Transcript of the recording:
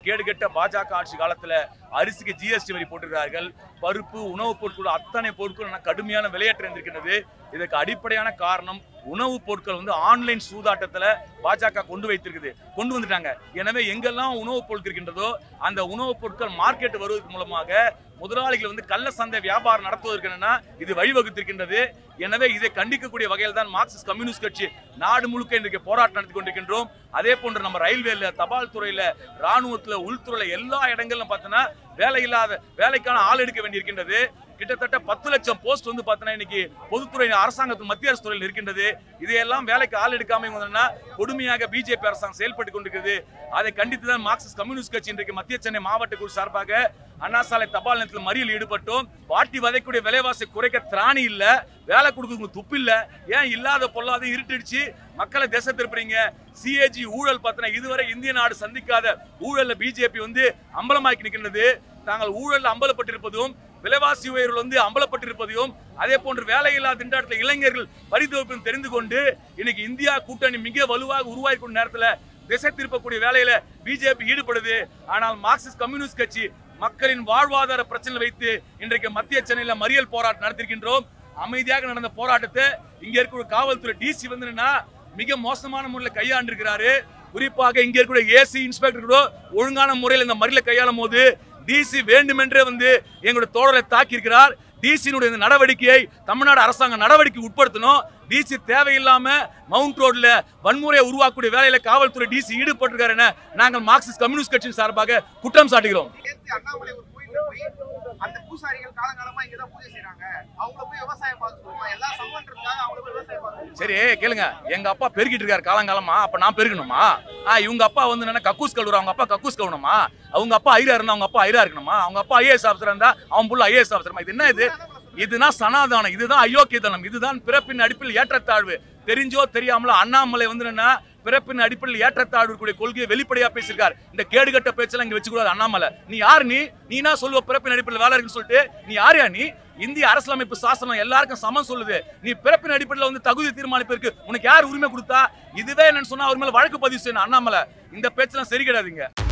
கேடுகெட்ட பாஜக ஆட்சி காலத்துல அரிசிக்கு ஜிஎஸ்டி வரி போட்டிருக்கிறார்கள் பருப்பு உணவுப் பொருட்கள் அத்தனை பொருட்கள் கடுமையான விலையேற்றம் இருந்திருக்கிறது இதுக்கு அடிப்படையான காரணம் உணவுப் பொருட்கள் வந்து ஆன்லைன் சூதாட்டத்துல பாஜக கொண்டு வைத்திருக்குது கொண்டு வந்துட்டாங்க எனவே எங்கெல்லாம் உணவுப் பொருட்கள் இருக்கின்றதோ அந்த உணவுப் பொருட்கள் மார்க்கெட் வருவதற்கு மூலமாக முதலாளிகள் வந்து கள்ள சந்தை வியாபாரம் நடத்துவதற்கு என்னன்னா இது வழிவகுத்திருக்கின்றது எனவே இதை கண்டிக்கக்கூடிய வகையில் தான் மார்க்சிஸ்ட் கம்யூனிஸ்ட் கட்சி நாடு முழுக்க இன்றைக்கு போராட்டம் நடத்தி கொண்டிருக்கின்றோம் அதே போன்று நம்ம ரயில்வேல தபால் துறையில ராணுவத்துல உள்துறையில எல்லா இடங்களிலும் பார்த்தோன்னா வேலை இல்லாத வேலைக்கான ஆள் எடுக்க வேண்டியிருக்கின்றது கிட்டத்தட்ட பத்து லட்சம் போஸ்ட் வந்து பார்த்தீங்கன்னா இன்னைக்கு பொதுத்துறை அரசாங்கத்து மத்திய அரசு துறையில் இருக்கின்றது இதையெல்லாம் வேலைக்கு ஆள் எடுக்காம இருந்ததுன்னா கொடுமையாக பிஜேபி அரசாங்கம் செயல்பட்டு கொண்டிருக்கிறது அதை கண்டித்து தான் மார்க்சிஸ்ட் கம்யூனிஸ்ட் கட்சி இன்றைக்கு மத்திய சென்னை மாவட்ட குழு சார்பாக அண்ணா சாலை தபால் நிலையத்தில் மறியல் ஈடுபட்டோம் வாட்டி வதைக்கூடிய விலைவாசி குறைக்க திராணி இல்ல வேலை கொடுக்க துப்பு இல்ல ஏன் இல்லாத பொல்லாத இருட்டிடுச்சு மக்களை திசை திருப்புறீங்க சிஏஜி ஊழல் பார்த்தனா இதுவரை இந்திய நாடு சந்திக்காத ஊழல்ல பிஜேபி வந்து அம்பலமாக்கி நிற்கின்றது தாங்கள் ஊழல் அம்பலப்பட்டிருப்பதும் விலைவாசி உயர்வு வந்து அம்பலப்பட்டிருப்பதையும் அதே போன்று வேலையில்லா திண்டாட்டத்தில் இளைஞர்கள் பரிதவிப்பும் தெரிந்து கொண்டு இன்னைக்கு இந்தியா கூட்டணி மிக வலுவாக உருவாகி கொண்ட நேரத்தில் திசை திருப்பக்கூடிய வேலையில பிஜேபி ஈடுபடுது ஆனால் மார்க்சிஸ்ட் கம்யூனிஸ்ட் கட்சி மக்களின் வாழ்வாதார பிரச்சனை வைத்து இன்றைக்கு மத்திய சென்னையில மறியல் போராட்டம் நடத்திருக்கின்றோம் அமைதியாக நடந்த போராட்டத்தை இங்க இருக்கிற காவல்துறை டிசி வந்து என்னன்னா மிக மோசமான முறையில் கையாண்டிருக்கிறாரு குறிப்பாக இங்க இருக்கிற ஏசி இன்ஸ்பெக்டர் கூட ஒழுங்கான முறையில் இந்த மறியலை கையாளும் போது டிசி வேண்டுமென்றே வந்து எங்களுடைய தோழரை தாக்கியிருக்கிறார் டிசியினுடைய இந்த நடவடிக்கையை தமிழ்நாடு அரசாங்கம் நடவடிக்கை உட்படுத்தணும் டிசி தேவையில்லாம மவுண்ட் ரோட்ல வன்முறையை உருவாக்கக்கூடிய வேலையில காவல்துறை டிசி ஈடுபட்டிருக்காரு என நாங்கள் மார்க்சிஸ்ட் கம்யூனிஸ்ட் கட்சியின் சார்பாக குற்றம் சாட்டுகிறோம் நேத்து அண்ணாமலை ஒரு கோயிலுக்கு போய் அந்த பூசாரிகள் காலங்காலமா இங்கதான் பூஜை செய்றாங்க அவங்கள போய் விவசாயம் பார்க்க சொல்லுவாங்க எல்லா சம்பந்தத்துக்காக அவங்கள போய் விவசாயம் பார்க்க சொல்லுவாங்க. சரி கேளுங்க எங்க அப்பா பெருக்கிட்டு இருக்காரு காலங்காலமா அப்ப நான் பெருக்கணுமா ஆ இவங்க அப்பா வந்து என்ன கக்கூஸ் கழுவுற அவங்க அப்பா கக்கூஸ் கழுவணுமா அவங்க அப்பா ஐரா இருந்தா அவங்க அப்பா ஐரா இருக்கணுமா அவங்க அப்பா ஐஏஎஸ் ஆஃபீஸர் இருந்தா அவன் புள்ள ஐஏஎஸ் ஆஃபீஸர் இது என்ன இது இதுதான் சனாதானம் இதுதான் அயோக்கியத்தனம் இதுதான் பிறப்பின் அடிப்பில் ஏற்றத்தாழ்வு தெரிஞ்சோ தெரியாமலோ அண்ணாமலை வந்து என்ன பிறப்பின் அடிப்படையில் ஏற்றத்தாழ்வுடைய கொள்கையை வெளிப்படையா பேசியிருக்கார் இந்த கேடுகட்ட பேச்செல்லாம் இங்க வச்சுக்கூடாது அண்ணாமலை நீ யார் நீ நீனா சொல்லுவ பிறப்பின் அடிப்படையில் வேலை இருக்குன்னு சொல்லிட்டு நீ யாரையா நீ இந்திய அரசியலமைப்பு சாசனம் எல்லாருக்கும் சமம் சொல்லுது நீ பிறப்பின் அடிப்படையில் வந்து தகுதி தீர்மானிப்பிற்கு உனக்கு யார் உரிமை கொடுத்தா இதுவே என்னன்னு சொன்னா அவர் மேல வழக்கு பதிவு செய்யணும் அண்ணாமலை இந்த பேச்செல்லாம் சரி கிடையாதுங்க